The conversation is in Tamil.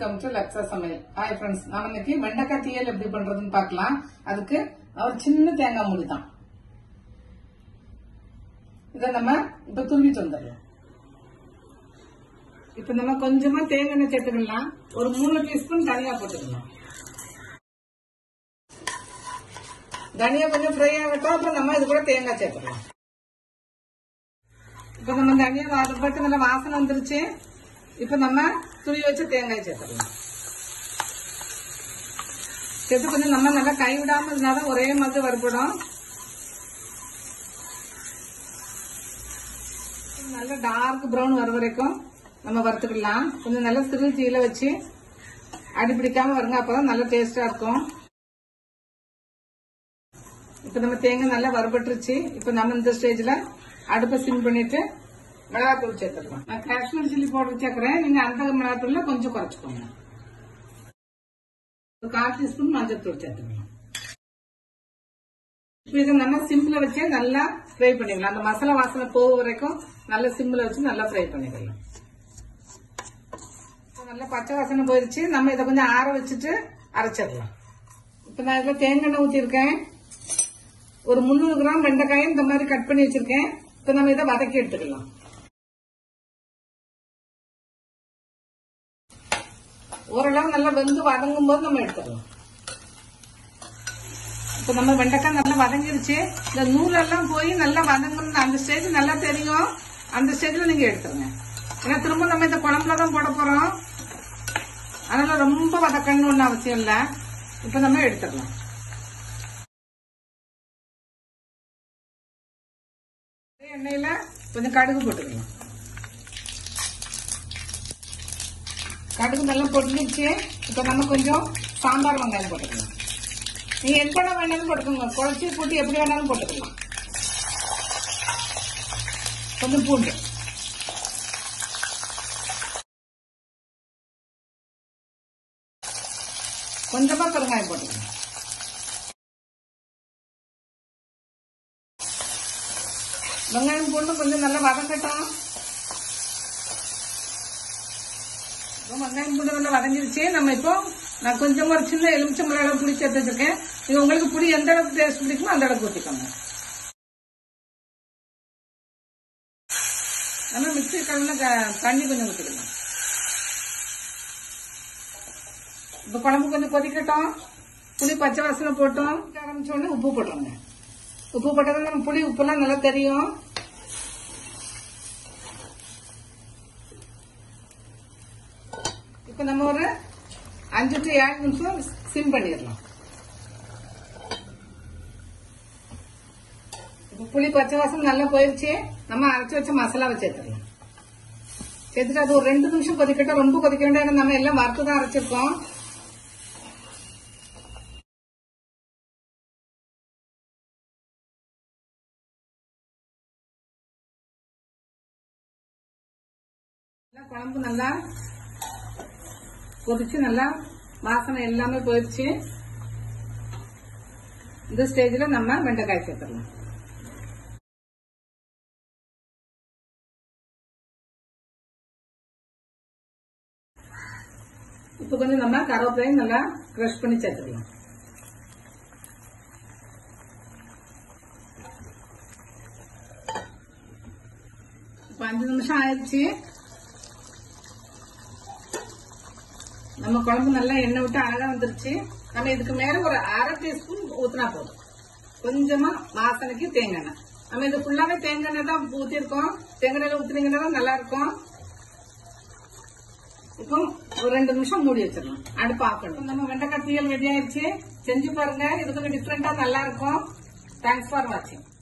வெல்கம் டு லக்ஸா சமையல் ஹாய் ஃப்ரெண்ட்ஸ் நாம இன்னைக்கு வெண்டைக்காய் தீயல் எப்படி பண்றதுன்னு பார்க்கலாம் அதுக்கு ஒரு சின்ன தேங்காய் மூடி தான் இதை நம்ம இப்ப துருவிட்டு வந்துடலாம் இப்ப நம்ம கொஞ்சமா தேங்காய் எண்ணெய் சேர்த்துக்கலாம் ஒரு மூணு டீஸ்பூன் தனியா போட்டுக்கலாம் தனியா கொஞ்சம் ஃப்ரை ஆகட்டும் அப்புறம் நம்ம இது கூட தேங்காய் சேர்த்துக்கலாம் இப்ப நம்ம தனியா வாசப்பட்டு நல்ல வாசனை வந்துருச்சு இப்ப நம்ம துணி வச்சு தேங்காய் சேர்த்துக்கலாம் சேர்த்து கொஞ்சம் நம்ம நல்லா கை விடாம இருந்தாதான் ஒரே மாதிரி வறுபடும் நல்ல டார்க் ப்ரௌன் வர வரைக்கும் நம்ம வறுத்துக்கலாம் கொஞ்சம் நல்ல சிறு தீயில வச்சு அடி பிடிக்காம வருங்க அப்பதான் நல்ல டேஸ்டா இருக்கும் இப்ப நம்ம தேங்காய் நல்லா வறுபட்டுருச்சு இப்ப நம்ம இந்த ஸ்டேஜ்ல அடுப்பை சிம் பண்ணிட்டு மிளகாத்தூள் சேர்த்துக்கலாம் நான் காஷ்மீர் சில்லி பவுடர் சேர்க்கிறேன் நீங்க அந்த மிளகாத்தூள்ல கொஞ்சம் குறைச்சிக்கோங்க ஒரு கால் டீஸ்பூன் மஞ்சள் சேர்த்துக்கலாம் இப்ப இதை நம்ம சிம்ல வச்சே நல்லா ஃப்ரை பண்ணிக்கலாம் அந்த மசாலா வாசனை போக வரைக்கும் நல்ல சிம்ல வச்சு நல்லா ஃப்ரை பண்ணிக்கலாம் இப்ப நல்லா பச்சை வாசனை போயிருச்சு நம்ம இதை கொஞ்சம் ஆற வச்சுட்டு அரைச்சிடலாம் இப்ப நான் இதுல தேங்காய் எண்ணெய் ஊத்திருக்கேன் ஒரு முந்நூறு கிராம் வெண்டைக்காயும் இந்த மாதிரி கட் பண்ணி வச்சிருக்கேன் இப்ப நம்ம இதை வதக்கி எடுத்துக்கலாம் ஓரளவு நல்லா வெந்து வதங்கும் போது நம்ம எடுத்துக்கலாம் இப்ப நம்ம வெண்டைக்காய் நல்லா வதங்கிருச்சு இந்த நூலெல்லாம் போய் நல்லா வதங்கணும் அந்த ஸ்டேஜ் நல்லா தெரியும் அந்த ஸ்டேஜ்ல நீங்க எடுத்துருங்க ஏன்னா திரும்ப நம்ம இந்த குழம்புல தான் போட போறோம் அதனால ரொம்ப வதக்கணும்னு ஒன்றும் அவசியம் இல்லை இப்ப நம்ம எடுத்துடலாம் எண்ணெயில கொஞ்சம் கடுகு போட்டுக்கலாம் கடுகு நல்லா பொட்டிச்சு இப்ப நம்ம கொஞ்சம் சாம்பார் வெங்காயம் போட்டுக்கலாம் நீங்க எந்த இடம் வேணாலும் போட்டுக்கோங்க குழச்சி போட்டு எப்படி வேணாலும் போட்டுக்கலாம் கொஞ்சம் பூண்டு கொஞ்சமா பெருங்காயம் போட்டுக்கலாம் வெங்காயம் போட்டு கொஞ்சம் நல்லா வதங்கட்டும் இப்போ வெங்காயம் போட்டு நல்லா வதங்கிருச்சு நம்ம இப்போ நான் கொஞ்சம் ஒரு சின்ன எலுமிச்சம்பழ அளவு புளி சேர்த்து வச்சிருக்கேன் இது உங்களுக்கு புளி எந்த அளவுக்கு டேஸ்ட் பிடிக்குமோ அந்த அளவுக்கு ஊற்றிக்கோங்க நம்ம மிக்சி கலந்து தண்ணி கொஞ்சம் ஊற்றிக்கலாம் இப்போ குழம்பு கொஞ்சம் கொதிக்கட்டும் புளி பச்சை வாசனை போட்டோம் ஆரம்பிச்ச உடனே உப்பு போட்டுருங்க உப்பு போட்டது நம்ம புளி உப்புலாம் நல்லா தெரியும் இப்ப நம்ம ஒரு அஞ்சு டு ஏழு நிமிஷம் சிம் பண்ணிடலாம் இப்ப புளி பச்சை வாசம் நல்லா போயிருச்சு நம்ம அரைச்சு வச்ச மசாலாவை சேர்த்துடலாம் சேர்த்துட்டு அது ஒரு ரெண்டு நிமிஷம் கொதிக்கட்டும் ரொம்ப கொதிக்க வேண்டாம் நம்ம எல்லாம் வறுத்து தான் அரைச்சிருக்கோம் குழம்பு நல்லா கொதிச்சு நல்லா வாசனை எல்லாமே போயிடுச்சு இந்த ஸ்டேஜ்ல நம்ம வெண்டைக்காய் சேர்த்துடலாம் இப்ப கொஞ்சம் நம்ம கருவேப்பிலையும் நல்லா கிரஷ் பண்ணி சேர்த்துக்கலாம் இப்ப அஞ்சு நிமிஷம் ஆயிடுச்சு நம்ம குழம்பு நல்லா எண்ணெய் விட்டு அழகா வந்துருச்சு நம்ம இதுக்கு மேல ஒரு அரை டீஸ்பூன் ஊத்தினா போதும் கொஞ்சமா வாசனைக்கு தேங்காய் எண்ணெய் நம்ம இது ஃபுல்லாவே தேங்காய் எண்ணெய் தான் ஊத்திருக்கோம் தேங்காய் எண்ணெய் ஊத்துனீங்கன்னா நல்லா இருக்கும் இப்போ ஒரு ரெண்டு நிமிஷம் மூடி வச்சிடலாம் அடுப்பு ஆஃப் பண்ணணும் நம்ம வெண்டைக்காய் தீயல் ரெடி ஆயிடுச்சு செஞ்சு பாருங்க இது கொஞ்சம் டிஃப்ரெண்டா நல்லா இருக்கும் தேங்க்ஸ் ஃபார் வாட்சிங்